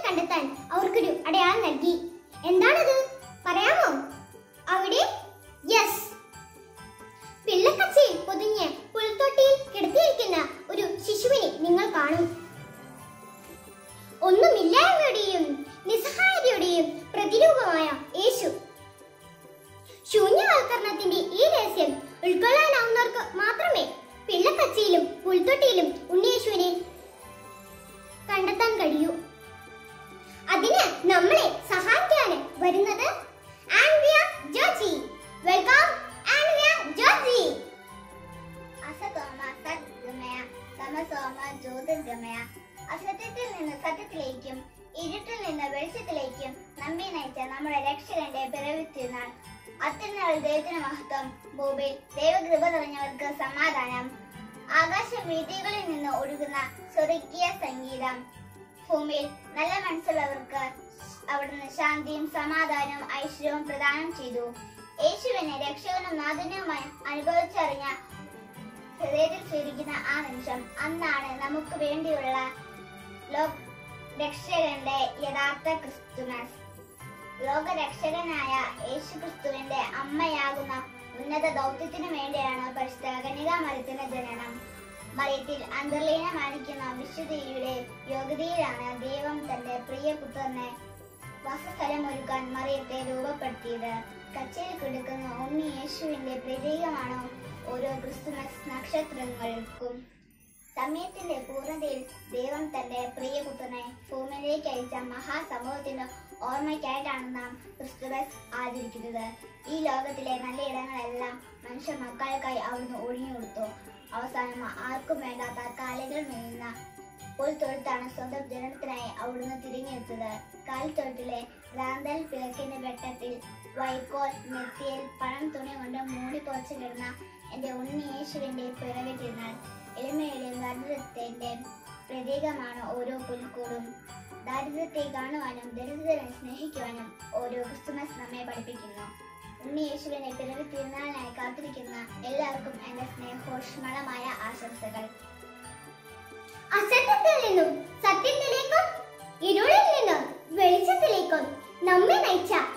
കണ്ടെത്താൻ അവർക്കൊരു അടയാളം നൽകി എന്താണത് പറയാമോ അവിടെ യെസ് പിള്ളക്കച്ചയിൽ പൊതിഞ്ഞ് പുൽത്തൊട്ടിയിൽ കിടത്തിയിരിക്കുന്ന ഒരു ശിശുവിനെ നിങ്ങൾ കാണും ഒന്നുമില്ലായ്മയുടെയും നിസ്സഹായതയുടെയും പ്രതിരൂപമായ യേശു ശൂന്യവൽക്കരണത്തിന്റെ ഈ രഹസ്യം ഉൾക്കൊള്ളാനാവുന്നവർക്ക് മാത്രമേ പിള്ളക്കച്ചയിലും പുൽത്തൊട്ടിയിലും ഉണ്ണിയേശുവിനെ കണ്ടെത്താൻ കഴിയൂ അതിന് നമ്മളെ സഹായിക്കാൻ വരുന്നത് Andrea Georgie welcome Andrea Georgie അസതോമ സദ്ഗമയ സമസോമ ജ്യോതിർഗമയ അസത്യത്തിൽ നിന്ന് സത്യത്തിലേക്കും ഇരുട്ടിൽ നിന്ന് വെളിച്ചത്തിലേക്കും നമ്മെ നയിച്ച നമ്മുടെ രക്ഷകന്റെ പിറവി തിരുനാൾ അത്തിനാൾ ദൈവത്തിന് മഹത്വം ഭൂമിയിൽ ദൈവകൃപ നിറഞ്ഞവർക്ക് സമാധാനം ആകാശ വീതികളിൽ നിന്ന് ഒഴുകുന്ന സ്വർഗീയ സംഗീതം ഭൂമിയിൽ നല്ല മനസ്സുള്ളവർക്ക് അവിടുന്ന് ശാന്തിയും സമാധാനവും ഐശ്വര്യവും പ്രദാനം ചെയ്തു യേശുവിനെ രക്ഷകനും നാഥനുമായി അനുഭവിച്ചറിഞ്ഞ ഹൃദയത്തിൽ സ്വീകരിക്കുന്ന ആ നിമിഷം അന്നാണ് നമുക്ക് വേണ്ടിയുള്ള ലോ- രക്ഷകന്റെ യഥാർത്ഥ ക്രിസ്തുമസ് ലോകരക്ഷകനായ യേശു ക്രിസ്തുവിന്റെ അമ്മയാകുന്ന ഉന്നത ദൗത്യത്തിനു വേണ്ടിയാണ് പരിശുദ്ധ കന്യകാമരത്തിന്റെ ജനനം മറിയത്തിൽ അന്തർലീനമായിരിക്കുന്ന വിശുദ്ധിയുടെ യോഗ്യതയിലാണ് ദൈവം തന്റെ പ്രിയപുത്രനെ വാസസ്ഥലമൊരുക്കാൻ മറിയത്തെ രൂപപ്പെടുത്തിയത് കച്ചയിൽ കിടക്കുന്ന ഉണ്ണി യേശുവിന്റെ പ്രതീകമാണോ ഓരോ ക്രിസ്തുമസ് നക്ഷത്രങ്ങൾക്കും സമയത്തിന്റെ പൂർണ്ണതയിൽ ദൈവം തന്റെ പ്രിയപുത്രനെ ഭൂമിയിലേക്ക് അയച്ച മഹാസമൂഹത്തിന്റെ ഓർമ്മയ്ക്കായിട്ടാണ് നാം ക്രിസ്തുമസ് ആചരിക്കുന്നത് ഈ ലോകത്തിലെ നല്ല ഇടങ്ങളെല്ലാം മനുഷ്യ മക്കൾക്കായി അവിടുന്ന് ഒഴിഞ്ഞു കൊടുത്തു അവസാനം ആർക്കും വേണ്ടാത്ത കാലുകൾ മേയുന്ന പുൽത്തൊഴുത്താണ് സ്വന്തം ജനനത്തിനായി അവിടുന്ന് തിരിഞ്ഞെടുത്തത് കാൽത്തൊഴുത്തിലെ റാന്തൽ പിളക്കിന്റെ വെട്ടത്തിൽ വൈക്കോൽ നെത്തിയിൽ പണം തുണി കൊണ്ട് മൂടി പുറച്ചു കിടന്ന എന്റെ ഉണ്ണി യേശുവിന്റെ പിറവി തിരുനാൾ എളിമയുടെയും ദാരിദ്ര്യത്തിന്റെ പ്രതീകമാണ് ഓരോ പുൽക്കൂടും ദാരിദ്ര്യത്തെ കാണുവാനും ദരിദ്രരെ സ്നേഹിക്കുവാനും ഓരോ ക്രിസ്തുമസ് നമ്മെ പഠിപ്പിക്കുന്നു ഉണ്ണി യേശുവിന്റെ പിറവി തിരുനാളിനായി കാത്തിരിക്കുന്ന എല്ലാവർക്കും എന്റെ സ്നേഹോഷ്മളമായ ആശംസകൾ അസത്യത്തിൽ നിന്നും സത്യത്തിലേക്കും ഇരുളിൽ നിന്നും വെളിച്ചത്തിലേക്കും നമ്മെ നയിച്ച